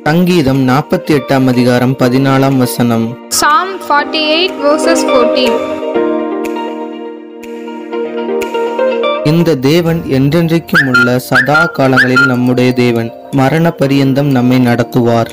சங்கீதம் நாற்பத்தி எட்டாம் அதிகாரம் பதினாலாம் வசனம் Psalm 48 verses 14. இந்த தேவன் என்றென்றைக்கும் உள்ள சதா காலங்களில் நம்முடைய தேவன் மரண பரியந்தம் நம்மை நடத்துவார்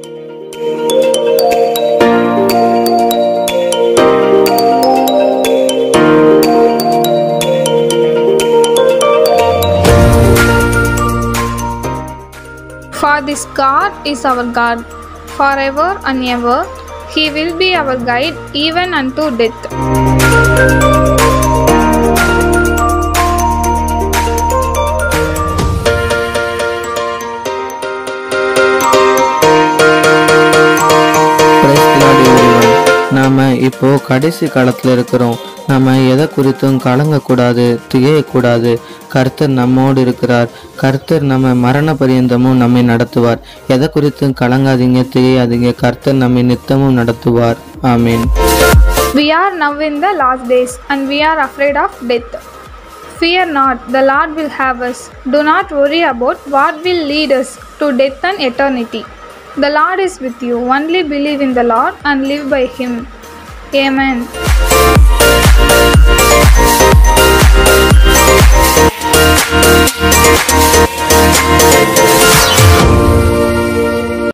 For this God is our God, forever and ever. He will be our guide even unto death. Praise the Lord everyone. நாம இப்போ கடைசி காலத்துல இருக்கிறோம் நாம எதை குறித்தும் கலங்கக்கூடாது திகையக்கூடாது கர்த்தர் நம்மோடு இருக்கிறார் கர்த்தர் நம்ம மரண பரியந்தமும் நம்மை நடத்துவார் எதை குறித்தும் கலங்காதீங்க திகையாதீங்க கர்த்தர் நம்மை நித்தமும் நடத்துவார் ஆமீன் We are now in the last days and we are afraid of death. Fear not, the Lord will have us. Do not worry about what will lead us to death and eternity. The Lord is with you. Only believe in the Lord and live by Him. Amen.